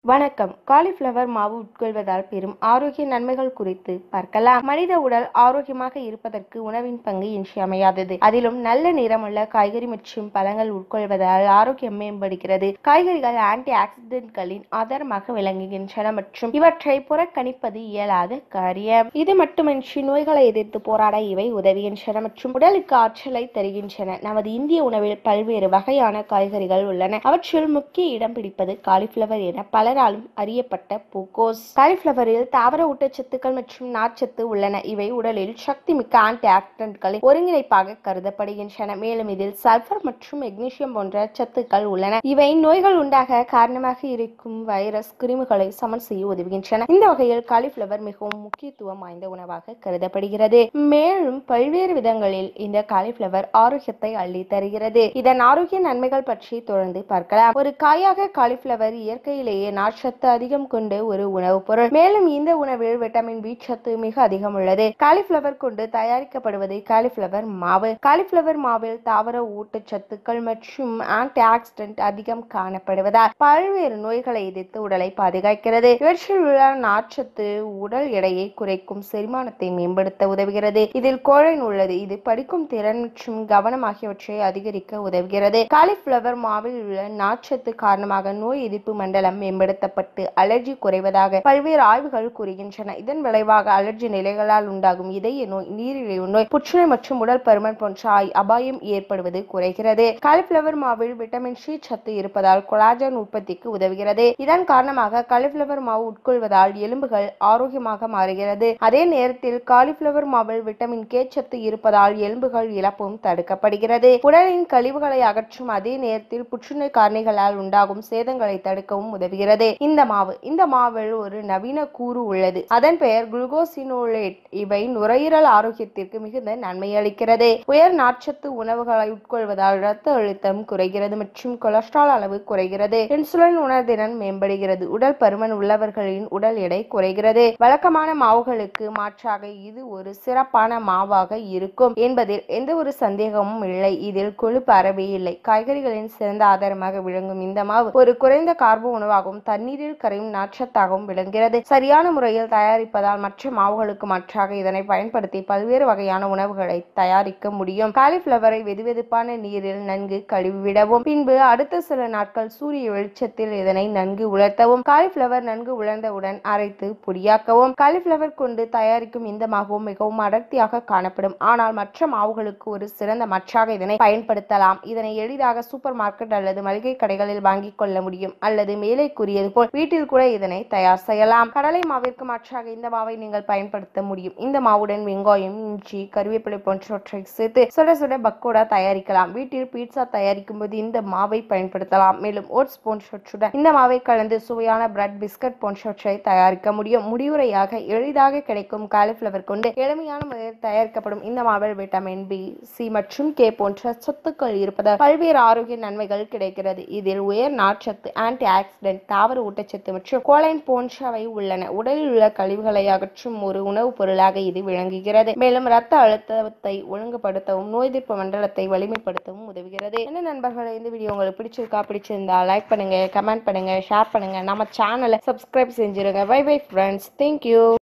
வணக்கம் காலிஃப்ளவர் மாவு உட்கொள்வதால் பெறும் ஆரோக்கிய நன்மைகள் குறித்து பார்க்கலாம் மனித உடல் ஆரோக்கியமாக இருப்பதற்கு உணவின் பங்கு இன்றியமையாதது அதிலும் நல்ல நிறமுள்ள காய்கறி மற்றும் பழங்கள் உட்கொள்வதால் ஆரோக்கியம் மேம்படுகிறது காய்கறிகள் ஆன்டி ஆக்சிடென்ட்களின் ஆதாரமாக விளங்குகின்றன மற்றும் இவற்றை புறக்கணிப்பது இயலாத காரியம் இது மட்டுமின்றி நோய்களை எதிர்த்து போராட இவை உதவுகின்றன மற்றும் உடலுக்கு ஆற்றலை தருகின்றன நமது இந்திய உணவில் பல்வேறு வகையான காய்கறிகள் உள்ளன அவற்றில் முக்கிய இடம் பிடிப்பது காலிஃப்ளவர் என பலராலும் அறியப்பட்ட பூக்கோஸ் காலிஃப்ளவரில் தாவர ஊட்டச்சத்துக்கள் மற்றும் நார்ச்சத்து உள்ளன இவை உடலில் சக்தி மிக்க ஆன்டி ஆக்சிடென்ட்களின் ஒருங்கிணைப்பாக கருதப்படுகின்றன மேலும் இதில் சல்பர் மற்றும் மெக்னீசியம் போன்ற சத்துக்கள் உள்ளன இவை நோய்கள் உண்டாக காரணமாக இருக்கும் வைரஸ் கிருமிகளை சமன் செய்ய உதவுகின்றன இந்த வகையில் காலிஃப்ளவர் மிகவும் முக்கியத்துவம் வாய்ந்த உணவாக கருதப்படுகிறது மேலும் பல்வேறு விதங்களில் இந்த காலிஃப்ளவர் ஆரோக்கியத்தை அள்ளி தருகிறது இதன் ஆரோக்கிய நன்மைகள் பற்றி தொடர்ந்து பார்க்கலாம் ஒரு காயாக காலிஃப்ளவர் இயற்கையிலேயே நார்ச்சத்து அதிகம் கொண்ட ஒரு உணவுப் பொருள் மேலும் இந்த உணவில் விட்டமின் பி சத்து மிக அதிகம் உள்ளது காலிஃப்ளவர் கொண்டு தயாரிக்கப்படுவது காலிஃப்ளவர் மாவு காலிஃப்ளவர் மாவில் தாவர ஊட்டச்சத்துக்கள் மற்றும் ஆன்டி ஆக்சிடென்ட் அதிகம் காணப்படுவதால் பல்வேறு நோய்களை எதிர்த்து உடலை பாதுகாக்கிறது இவற்றில் உள்ள நார்ச்சத்து உடல் எடையை குறைக்கும் செரிமானத்தை மேம்படுத்த உதவுகிறது இதில் கோழைன் உள்ளது இது படிக்கும் திறன் மற்றும் கவனம் ஆகியவற்றை அதிகரிக்க உதவுகிறது காலிஃப்ளவர் மாவில் உள்ள நார்ச்சத்து காரணமாக நோய் எதிர்ப்பு மண்டலம் மேம்படுத்தப்பட்டு அலர்ஜி குறைவதாக பல்வேறு ஆய்வுகள் கூறுகின்றன இதன் விளைவாக அலர்ஜி நிலைகளால் உண்டாகும் இதய நோய் நீரிழிவு நோய் புற்றுநோய் மற்றும் உடல் பருமன் போன்ற ஆய்- அபாயம் ஏற்படுவது குறைகிறது காலிஃப்ளவர் மாவில் விட்டமின் சி சத்து இருப்பதால் கொலாஜன் உற்பத்திக்கு உதவுகிறது இதன் காரணமாக காலிஃப்ளவர் மாவு உட்கொள்வதால் எலும்புகள் ஆரோக்கியமாக மாறுகிறது அதே நேரத்தில் காலிஃப்ளவர் மாவில் விட்டமின் கே சத்து இருப்பதால் எலும்புகள் இழப்பும் தடுக்கப்படுகிறது உடலின் கழிவுகளை அகற்றும் அதே நேரத்தில் புற்றுநோய் காரணிகளால் உண்டாகும் சேதங்களை தடுக்கவும் உதவுகிறது இந்த மாவு இந்த மாவில் ஒரு நவீன கூறு உள்ளது அதன் பெயர் குளுகோசினோலேட் இவை நுரையீரல் ஆரோக்கியத்திற்கு மிகுந்த நன்மை அளிக்கிறது உயர் நார்ச்சத்து உணவுகளை உட்கொள்வதால் இரத்த அழுத்தம் குறைகிறது மற்றும் கொலஸ்ட்ரால் அளவு குறைகிறது இன்சுலின் உணர்திறன் மேம்படுகிறது உடல் பருமன் உள்ளவர்களின் உடல் எடை குறைகிறது வழக்கமான மாவுகளுக்கு மாற்றாக இது ஒரு சிறப்பான மாவாக இருக்கும் என்பதில் எந்த ஒரு சந்தேகமும் இல்லை இதில் கொழுப்பு அறவே இல்லை காய்கறிகளின் சிறந்த ஆதாரமாக விளங்கும் இந்த மாவு ஒரு குறைந்த கார்போ உணவாகவும் தண்ணீரில் கரையும் நார்ச்சத்தாகவும் விளங்குகிறது சரியான முறையில் தயாரிப்பதால் மற்ற மாவுகளுக்கு மாற்றாக இதனை பயன்படுத்தி பல்வேறு வகையான உணவுகளை தயாரிக்க முடியும் காலிஃபிளவரை வெதுவெதுப்பான நீரில் நன்கு கழுவிவிடவும் பின்பு அடுத்த சில நாட்கள் சூரிய வெளிச்சத்தில் இதனை நன்கு உலர்த்தவும் காலிஃபிளவர் நன்கு உலர்ந்தவுடன் அரைத்து பொடியாக்கவும் காலிஃபிளவர் கொண்டு தயாரிக்கும் இந்த மாவும் மிகவும் அடர்த்தியாக காணப்படும் ஆனால் மற்ற மாவுகளுக்கு ஒரு சிறந்த மற்றாக இதனை பயன்படுத்தலாம் இதனை எளிதாக சூப்பர் மார்க்கெட் அல்லது மளிகை கடைகளில் வாங்கிக் கொள்ள முடியும் அல்லது மேலே கூறியது போல் வீட்டில் கூட இதனை தயார் செய்யலாம் கடலை மாவிற்கு மாற்றாக இந்த மாவை நீங்கள் பயன்படுத்த முடியும் இந்த மாவுடன் வெங்காயம் இஞ்சி கருவேப்பிலை போன்றவற்றை சேர்த்து சுட சுட பக்கோடா தயாரிக்கலாம் வீட்டில் பீட்சா தயாரிக்கும் போது இந்த மாவை பயன்படுத்தலாம் மேலும் ஓட்ஸ் போன்றவற்றுடன் இந்த மாவை கலந்து சுவையான பிரெட் பிஸ்கட் போன்றவற்றை தயாரிக்க முடியும் முடிவுரையாக எளிதாக கிடைக்கும் காலிஃபிளவர் கொண்டு எளிமையான முறையில் தயாரிக்கப்படும் இந்த மாவில் விட்டமின் பி சி மற்றும் கே போன்ற சத்துக்கள் இருப்பதால் பல்வேறு ஆரோக்கிய நன்மைகள் கிடைக்கிறது இதில் உயர் நார்ச்சத்து ஆன்டி ஆக்சிடென்ட் தாவர ஊட்டச்சத்து மற்றும் கோலைன் போன்றவை உள்ளன உடலில் உள்ள கழிவுகளை அகற்றும் ஒரு உணவுப் பொருளாக இது விளங்குகிறது மேலும் இரத்த அழுத்தத்தை ஒழுங்குபடுத்தவும் நோய் எதிர்ப்பு மண்டலத்தை வலிமைப்படுத்தவும் உதவுகிறது என்ன நண்பர்களே இந்த வீடியோ உங்களுக்கு பிடிச்சிருக்கா பிடிச்சிருந்தா லைக் பண்ணுங்க கமெண்ட் பண்ணுங்க ஷேர் பண்ணுங்க நம்ம சேனலை சப்ஸ்கிரைப் செஞ்சிருங்க பை பை ஃப்ரெண்ட்ஸ் தேங்க்யூ